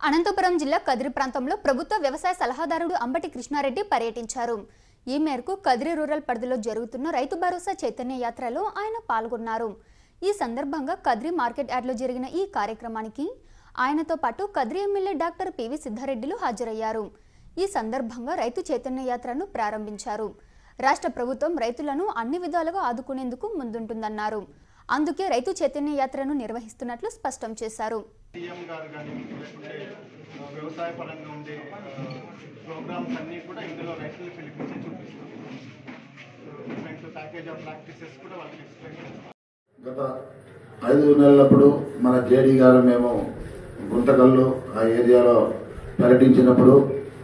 అనంతపురం జిల్లా కదిరి ప్రాంతంలో ప్రభుత్వ వ్యవసాయ సలహాదారుడు అంబటి కృష్ణారెడ్డి పర్యటించారు ఈ మేరకు కదిరి రూరల్ పరిధిలో జరుగుతున్న రైతు భరోసా చైతన్య యాత్రలో ఆయన పాల్గొన్నారు ఈ సందర్భంగా కదిరి మార్కెట్ యార్డ్లో జరిగిన ఈ కార్యక్రమానికి ఆయనతో పాటు కదిరి ఎమ్మెల్యే డాక్టర్ పివి సిద్ధారెడ్డిలు హాజరయ్యారు ఈ సందర్భంగా రైతు చైతన్య యాత్రను ప్రారంభించారు రాష్ట్ర ప్రభుత్వం రైతులను అన్ని విధాలుగా ఆదుకునేందుకు ముందుంటుందన్నారు అందుకే రైతు చైతన్య యాత్రను నిర్వహిస్తున్నట్లు స్పష్టం చేశారు సీఎం గారు కానీ లేకుంటే ఆ, వ్యవసాయ పరంగా ఉండే ప్రోగ్రామ్స్ అన్నీ కూడా ఇందులో రైతులు పిలిపించి చూపిస్తాం డిఫరెంట్ ప్యాకేజ్ ఆఫ్ ప్రాక్టీసెస్ కూడా వాళ్ళకి ఎక్స్ప్లెయిన్ చేస్తాం గత ఐదు నెలలప్పుడు మన జేడీ గారు మేము గుంతకల్లు ఆ ఏరియాలో పర్యటించినప్పుడు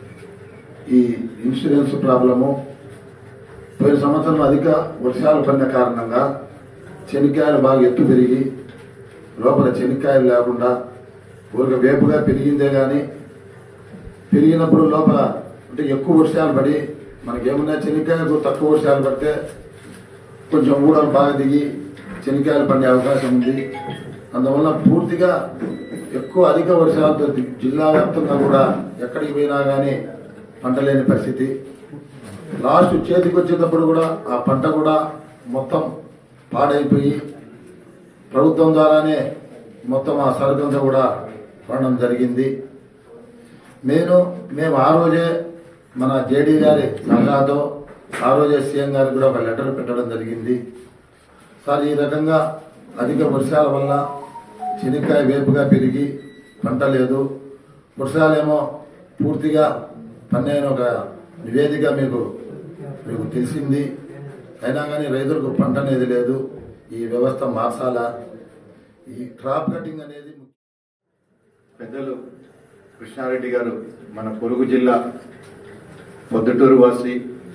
ఈ ఇన్సూరెన్స్ ప్రాబ్లము పోయిన సంవత్సరం అధిక వర్షాలు పడిన కారణంగా చెనిక్కాయలు బాగా ఎత్తు పెరిగి లోపల చెనిక్కాయలు లేకుండా ఊరిక వేపుగా పెరిగిందే కానీ పెరిగినప్పుడు లోపల అంటే ఎక్కువ వర్షాలు పడి మనకేమన్నా చెనిక్కాయకు తక్కువ వర్షాలు పడితే కొంచెం ఊడలు బాగా దిగి చెనిక్కాయలు పండే అవకాశం ఉంది అందువల్ల పూర్తిగా ఎక్కువ అధిక వర్షాలతో ది- జిల్లా వ్యాప్తంగా కూడా ఎక్కడికి పోయినా కానీ పంట లేని పరిస్థితి లాస్ట్ చేతికి వచ్చేటప్పుడు కూడా ఆ పంట కూడా మొత్తం పాడైపోయి ప్రభుత్వం ద్వారానే మొత్తం ఆ సరుకంతా కూడా పడడం జరిగింది నేను మేము ఆ రోజే మన జేడీ గారి సలహాతో ఆ రోజే సీఎం గారికి కూడా ఒక లెటర్ పెట్టడం జరిగింది సార్ ఈ రకంగా అధిక వర్షాల వల్ల చెనిక్కాయ వేపుగా పెరిగి పంట లేదు వర్షాలేమో పూర్తిగా పన్నైన ఒక నివేదిక మీకు మీకు తెలిసింది అయినా కానీ రైతులకు పంట అనేది లేదు ఈ వ్యవస్థ మార్చాలా ఈ క్రాప్ కటింగ్ అనేది పెద్దలు కృష్ణారెడ్డి గారు మన పొరుగు జిల్లా పొద్దుటూరు వాసి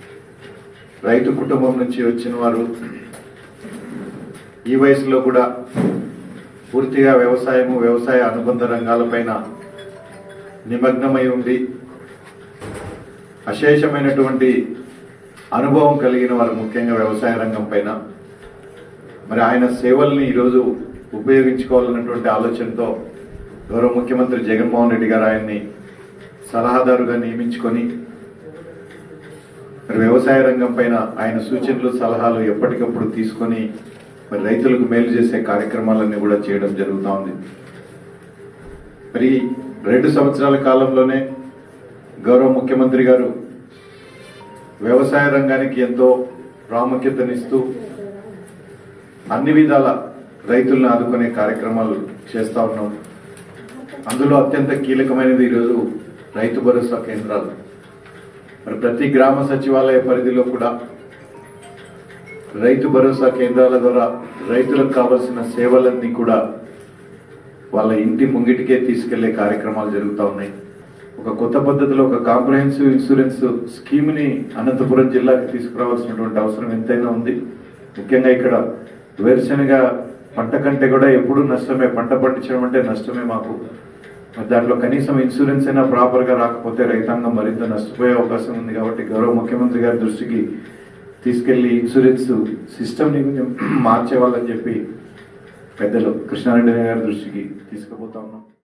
రైతు కుటుంబం నుంచి వచ్చిన వారు ఈ వయసులో కూడా పూర్తిగా వ్యవసాయము వ్యవసాయ అనుబంధ రంగాలపైన నిమగ్నమై ఉండి అశేషమైనటువంటి అనుభవం కలిగిన వారు ముఖ్యంగా వ్యవసాయ రంగం పైన మరి ఆయన సేవల్ని ఈరోజు ఉపయోగించుకోవాలన్నటువంటి ఆలోచనతో గౌరవ ముఖ్యమంత్రి జగన్మోహన్ రెడ్డి గారు ఆయన్ని సలహాదారుగా నియమించుకొని మరి వ్యవసాయ రంగం పైన ఆయన సూచనలు సలహాలు ఎప్పటికప్పుడు తీసుకొని మరి రైతులకు మేలు చేసే కార్యక్రమాలన్నీ కూడా చేయడం జరుగుతూ ఉంది మరి రెండు సంవత్సరాల కాలంలోనే గౌరవ ముఖ్యమంత్రి గారు వ్యవసాయ రంగానికి ఎంతో ప్రాముఖ్యతనిస్తూ అన్ని విధాల రైతులను ఆదుకునే కార్యక్రమాలు చేస్తా ఉన్నాం అందులో అత్యంత కీలకమైనది ఈరోజు రైతు భరోసా కేంద్రాలు మరి ప్రతి గ్రామ సచివాలయ పరిధిలో కూడా రైతు భరోసా కేంద్రాల ద్వారా రైతులకు కావలసిన సేవలన్నీ కూడా వాళ్ళ ఇంటి ముంగిటికే తీసుకెళ్లే కార్యక్రమాలు జరుగుతూ ఉన్నాయి ఒక కొత్త పద్ధతిలో ఒక కాంప్రహెన్సివ్ ఇన్సూరెన్స్ స్కీమ్ ని అనంతపురం జిల్లాకి తీసుకురావాల్సినటువంటి అవసరం ఎంతైనా ఉంది ముఖ్యంగా ఇక్కడ వేరుశనగ పంట కంటే కూడా ఎప్పుడు నష్టమే పంట పండించడం అంటే నష్టమే మాకు మరి దాంట్లో కనీసం ఇన్సూరెన్స్ అయినా ప్రాపర్ గా రాకపోతే రైతాంగం మరింత నష్టపోయే అవకాశం ఉంది కాబట్టి గౌరవ ముఖ్యమంత్రి గారి దృష్టికి తీసుకెళ్లి ఇన్సూరెన్స్ సిస్టమ్ ని కొంచెం మార్చేవాళ్ళని చెప్పి పెద్దలు కృష్ణారెడ్డి గారి దృష్టికి తీసుకుపోతా ఉన్నాం